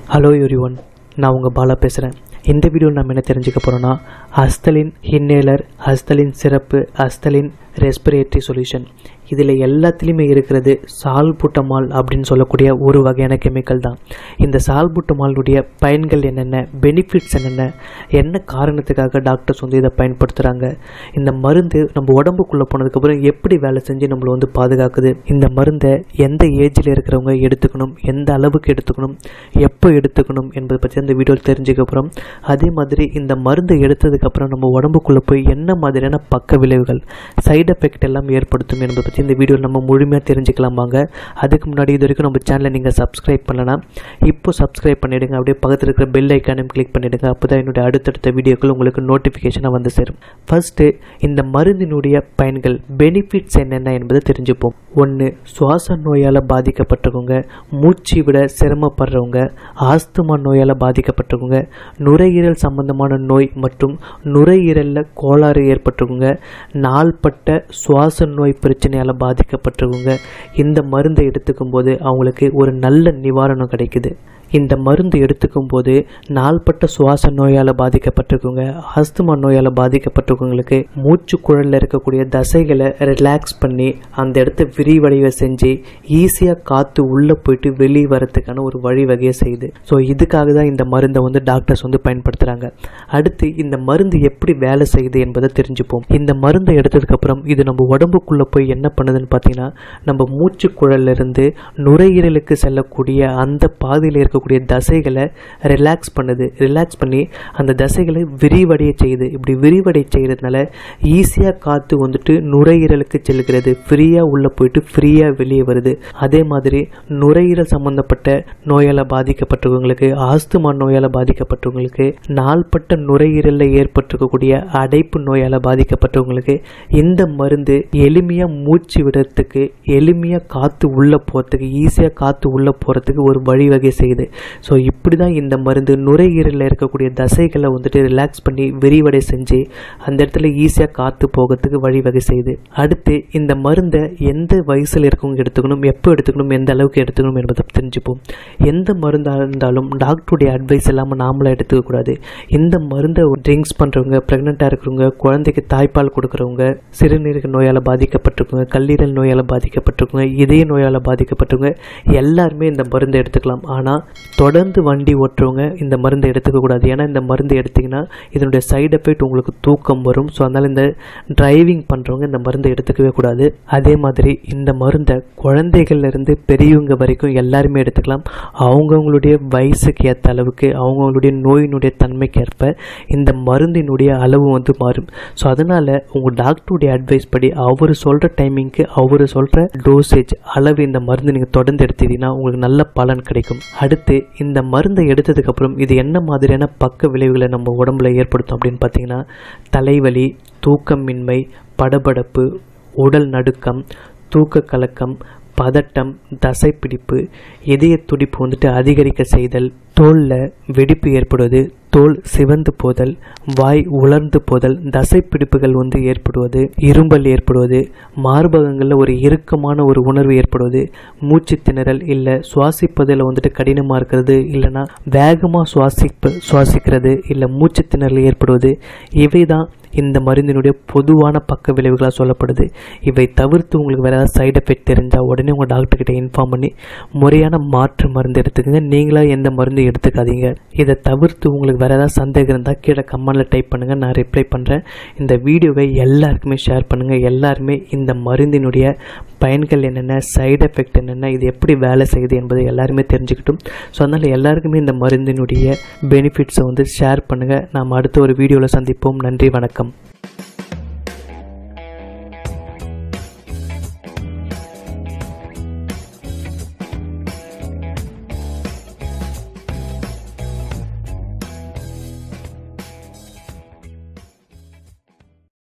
hello every one நான் உங்கள் பாலா பேசுகிறேன் இந்த வீடியோவில் நம்ம என்ன தெரிஞ்சுக்க போகிறோன்னா அஸ்தலின் இன்ஹேலர் அஸ்தலின் சிறப்பு அஸ்தலின் ரெஸ்பிரேட்டரி சொல்யூஷன் இதில் எல்லாத்துலேயுமே இருக்கிறது சால்புட்டமால் அப்படின்னு சொல்லக்கூடிய ஒரு வகையான கெமிக்கல் தான் இந்த சால்புட்டமாலுடைய பயன்கள் என்னென்ன பெனிஃபிட்ஸ் என்னென்ன என்ன காரணத்துக்காக டாக்டர்ஸ் வந்து இதை பயன்படுத்துகிறாங்க இந்த மருந்து நம்ம உடம்புக்குள்ளே போனதுக்கப்புறம் எப்படி வேலை செஞ்சு நம்மளை வந்து பாதுகாக்குது இந்த மருந்தை எந்த ஏஜில் இருக்கிறவங்க எடுத்துக்கணும் எந்த அளவுக்கு எடுத்துக்கணும் எப்போ எடுத்துக்கணும் என்பதை பற்றி அந்த வீடியோவில் தெரிஞ்சுக்க போகிறோம் அதே மாதிரி இந்த மருந்தை எடுத்ததுக்கப்புறம் நம்ம உடம்புக்குள்ளே போய் என்ன மாதிரியான பக்க விளைவுகள் சைடு எஃபெக்ட் எல்லாம் ஏற்படுத்தும் என்பதை பற்றி இந்த வீடியோவில் நம்ம முழுமையாக தெரிஞ்சுக்கலாம் வாங்க அதுக்கு முன்னாடி இது வரைக்கும் நம்ம சேனலை நீங்கள் சப்ஸ்கிரைப் பண்ணலனா இப்போ சப்ஸ்கிரைப் பண்ணிவிடுங்க அப்படியே பக்கத்தில் இருக்கிற பெல் ஐக்கானையும் கிளிக் பண்ணிவிடுங்க அப்போ தான் என்னுடைய அடுத்தடுத்த வீடியோக்கள் உங்களுக்கு நோட்டிஃபிகேஷனாக வந்து சேரும் ஃபர்ஸ்ட்டு இந்த மருந்தினுடைய பயன்கள் பெனிஃபிட்ஸ் என்னென்ன என்பதை தெரிஞ்சுப்போம் ஒன்று சுவாச நோயால் பாதிக்கப்பட்டவங்க மூச்சு விட சிரமப்படுறவங்க ஆஸ்துமா நோயால் பாதிக்கப்பட்டவங்க நுரையீரல் சம்பந்தமான நோய் மற்றும் நுரையீரலில் கோளாறு ஏற்பட்டவங்க நாள்பட்ட சுவாச நோய் பிரச்சனையால் பாதிக்கப்பட்டவங்க இந்த மருந்தை எடுத்துக்கும் போது அவங்களுக்கு ஒரு நல்ல நிவாரணம் கிடைக்குது இந்த மருந்து எடுத்துக்கும் போது நாள்பட்ட சுவாச நோயால் பாதிக்கப்பட்டிருக்கவங்க ஆஸ்துமா நோயால் பாதிக்கப்பட்டிருக்கவங்களுக்கு மூச்சு குழலில் இருக்கக்கூடிய தசைகளை ரிலாக்ஸ் பண்ணி அந்த இடத்த விரிவடைய செஞ்சு ஈஸியாக காற்று உள்ளே போயிட்டு வெளியே வரத்துக்கான ஒரு வழிவகையை செய்யுது ஸோ இதுக்காக தான் இந்த மருந்தை வந்து டாக்டர்ஸ் வந்து பயன்படுத்துகிறாங்க அடுத்து இந்த மருந்து எப்படி வேலை செய்யுது என்பதை தெரிஞ்சுப்போம் இந்த மருந்தை எடுத்ததுக்கப்புறம் இது நம்ம உடம்புக்குள்ளே போய் என்ன பண்ணுதுன்னு பார்த்தீங்கன்னா நம்ம மூச்சு குழல்ல இருந்து நுரையீரலுக்கு செல்லக்கூடிய அந்த பாதையில் இருக்கக்கூடிய தசைகளை ரிலாக்ஸ் பண்ணுது ரிலாக்ஸ் பண்ணி அந்த தசைகளை விரிவடைய செய்யுது இப்படி விரிவடைய செய்கிறதுனால ஈஸியாக காற்று வந்துட்டு நுரையீரலுக்கு செல்கிறது ஃப்ரீயாக உள்ளே போயிட்டு ஃப்ரீயாக வெளியே வருது அதே மாதிரி நுரையீரல் சம்மந்தப்பட்ட நோயால் பாதிக்கப்பட்டவங்களுக்கு ஆஸ்துமா நோயால் பாதிக்கப்பட்டவங்களுக்கு நாள்பட்ட நுரையீரலில் ஏற்பட்டிருக்கக்கூடிய அடைப்பு நோயால் பாதிக்கப்பட்டவங்களுக்கு இந்த மருந்து எளிமையாக மூச்சு விடுறதுக்கு எளிமையாக காற்று உள்ளே போகிறதுக்கு ஈஸியாக காற்று உள்ளே போகிறதுக்கு ஒரு வழிவகை செய்யுது ஸோ இப்படி தான் இந்த மருந்து நுரையீரலில் இருக்கக்கூடிய தசைகளை வந்துட்டு ரிலாக்ஸ் பண்ணி விரிவடை செஞ்சு அந்த இடத்துல ஈஸியாக காற்று போகிறதுக்கு வழிவகை செய்யுது அடுத்து இந்த மருந்தை எந்த வயசில் இருக்கவங்க எடுத்துக்கணும் எப்போ எடுத்துக்கணும் எந்த அளவுக்கு எடுத்துக்கணும் என்பதை தெரிஞ்சுப்போம் எந்த மருந்தாக இருந்தாலும் டாக்டருடைய அட்வைஸ் இல்லாமல் நாமளாக எடுத்துக்கக்கூடாது இந்த மருந்தை ட்ரிங்க்ஸ் பண்ணுறவங்க ப்ரெக்னெண்ட்டாக இருக்கிறவங்க குழந்தைக்கு தாய்ப்பால் கொடுக்குறவங்க சிறுநீரக நோயால் பாதிக்கப்பட்டிருக்கவங்க கல்லீரல் நோயால் பாதிக்கப்பட்டிருக்கவங்க இதய நோயால் பாதிக்கப்பட்டவங்க எல்லாருமே இந்த மருந்தை எடுத்துக்கலாம் ஆனால் தொடர்ந்து வண்டி ஓட்டுறவங்க இந்த மருந்தை எடுத்துக்கக்கூடாது ஏன்னா இந்த மருந்து எடுத்திங்கன்னா இதனுடைய சைடு எஃபெக்ட் உங்களுக்கு தூக்கம் வரும் ஸோ அதனால் இந்த டிரைவிங் பண்ணுறவங்க இந்த மருந்தை எடுத்துக்கவே கூடாது அதே மாதிரி இந்த மருந்தை குழந்தைகள்லேருந்து பெரியவங்க வரைக்கும் எல்லாருமே எடுத்துக்கலாம் அவங்கவுங்களுடைய வயசுக்கு ஏற்ற அளவுக்கு அவங்கவுங்களுடைய நோயினுடைய தன்மைக்கு ஏற்ப இந்த மருந்தினுடைய அளவு வந்து மாறும் ஸோ அதனால் உங்கள் டாக்டருடைய அட்வைஸ் படி அவர் சொல்கிற டைமிங்க்கு அவர் சொல்கிற டோசேஜ் அளவு இந்த மருந்து நீங்கள் தொடர்ந்து எடுத்தீங்கன்னா உங்களுக்கு நல்ல பலன் கிடைக்கும் அடுத்து இந்த மருந்தை எடுத்ததுக்கப்புறம் இது என்ன மாதிரியான பக்க விளைவுகளை நம்ம உடம்புல ஏற்படுத்தும் அப்படின்னு பார்த்தீங்கன்னா தலைவலி தூக்கமின்மை படபடப்பு உடல் நடுக்கம் தூக்க கலக்கம் பதட்டம் தசைப்பிடிப்பு இதய துடிப்பு வந்துட்டு அதிகரிக்க செய்தல் தோலில் வெடிப்பு ஏற்படுவது தோல் சிவந்து போதல் வாய் உலர்ந்து போதல் தசைப்பிடிப்புகள் வந்து ஏற்படுவது இரும்பல் ஏற்படுவது மார்பகங்களில் ஒரு இறுக்கமான ஒரு உணர்வு ஏற்படுவது மூச்சு திணறல் இல்லை சுவாசிப்பதில் வந்துட்டு கடினமாக இருக்கிறது இல்லைன்னா வேகமாக சுவாசிப்ப சுவாசிக்கிறது இல்லை மூச்சு திணறல் ஏற்படுவது இவை தான் இந்த மருந்தினுடைய பொதுவான பக்க விளைவுகளாக சொல்லப்படுது இவை தவிர்த்து உங்களுக்கு வேறு ஏதாவது சைடு எஃபெக்ட் தெரிஞ்சால் உடனே உங்கள் டாக்டர்கிட்ட இன்ஃபார்ம் பண்ணி முறையான மாற்று மருந்து எடுத்துக்கோங்க நீங்களாக எந்த மருந்து எடுத்துக்காதீங்க இதை தவிர்த்து உங்களுக்கு வேறு ஏதாவது சந்தேகம் இருந்தால் கீழே கமெண்டில் டைப் பண்ணுங்கள் நான் ரிப்ளை பண்ணுறேன் இந்த வீடியோவை எல்லாருக்குமே ஷேர் பண்ணுங்கள் எல்லாருமே இந்த மருந்தினுடைய பயன்கள் என்னென்ன சைடு எஃபெக்ட் என்னென்ன இது எப்படி வேலை செய்யுது என்பதை எல்லாருமே தெரிஞ்சுக்கிட்டும் ஸோ அதனால் எல்லாருக்குமே இந்த மருந்தினுடைய பெனிஃபிட்ஸை வந்து ஷேர் பண்ணுங்கள் நாம் அடுத்த ஒரு வீடியோவில் சந்திப்போம் நன்றி வணக்கம்